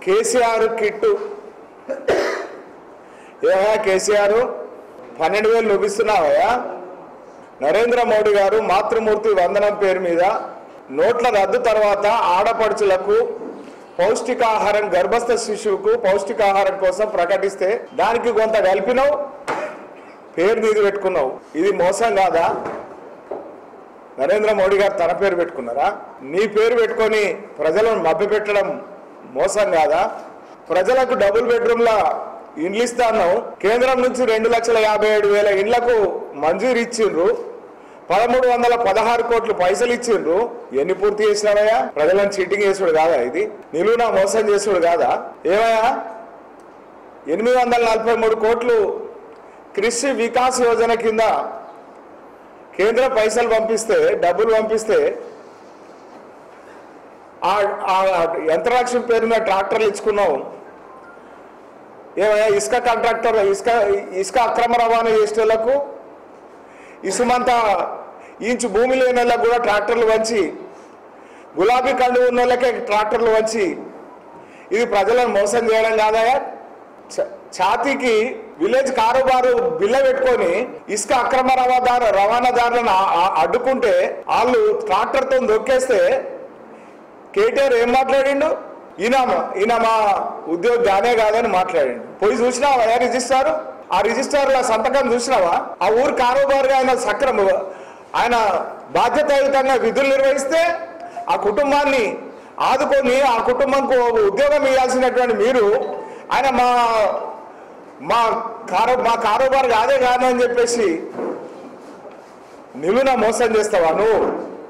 KCR kit ఏమయ్యా కేసీఆర్ పన్నెండు వేలు చూపిస్తున్నావయ్యా నరేంద్ర మోడీ గారు మాతృమూర్తి వందనం పేరు మీద నోట్ల రద్దు తర్వాత ఆడపడుచులకు పౌష్టికాహారం గర్భస్థ శిశువుకు పౌష్టికాహారం కోసం ప్రకటిస్తే దానికి కొంత కలిపినావు పేరు నీది పెట్టుకున్నావు ఇది మోసం కాదా నరేంద్ర మోడీ గారు తన పేరు పెట్టుకున్నారా నీ పేరు పెట్టుకొని ప్రజలను మభ్యపెట్టడం మోసం కాదా ప్రజలకు డబుల్ బెడ్రూమ్ల ఇండ్లు ఇస్తాను కేంద్రం నుంచి రెండు లక్షల యాభై ఏడు వేల ఇండ్లకు మంజూరు ఇచ్చిండ్రు పదమూడు వందల పదహారు కోట్లు పైసలు ఇచ్చిండ్రు ఎన్ని పూర్తి చేసినావయ్యా ప్రజలను చీటింగ్ చేసుడు కాదా ఇది నిలువునా మోసం చేసుడు కాదా ఏమయ్యా ఎనిమిది వందల నలభై మూడు కోట్లు కృషి వికాస్ యోజన కింద కేంద్ర పైసలు పంపిస్తే డబ్బులు పంపిస్తే ఆ ఆ యంత్రాక్షం పేరు మీద ట్రాక్టర్లు ఇచ్చుకున్నావు ఏమయ్యా ఇసుక కాంట్రాక్టర్ ఇసుక ఇసుక అక్రమ రవాణా చేసేటోళ్లకు ఇసుమంతా ఇంచు భూమి లేని వాళ్ళకు కూడా ట్రాక్టర్లు వంచి గులాబీ కళ్ళు ఉన్న వాళ్ళకే ట్రాక్టర్లు వంచి ఇది ప్రజలను మోసం చేయడం కాదయా చ- ఛాతీకి విలేజ్ కారోబారు బిల్ల పెట్టుకొని ఇసుక అక్రమ రవాదారు రవాణాదారులను ఆ- ఆ- అడ్డుకుంటే వాళ్ళు ట్రాక్టర్తో దొక్కేస్తే కేటీఆర్ ఏం మాట్లాడిండు ఈయన ఈయన మా ఉద్యోగి గానే కాదని మాట్లాడిండు పోయి చూసినావా ఏ రిజిస్టార్ ఆ రిజిస్టార్ల సంతకం చూసినావా ఆ ఊరు కారోబారుగా ఆయన సక్రమ ఆయన బాధ్యతాయుతంగా విధులు నిర్వహిస్తే ఆ కుటుంబాన్ని ఆదుకొని ఆ కుటుంబంకు ఉద్యోగం ఇవ్వాల్సినటువంటి మీరు ఆయన మా మా కారో మా కారోబారు కాదే కాదని చెప్పేసి నిలున మోసం చేస్తావా నువ్వు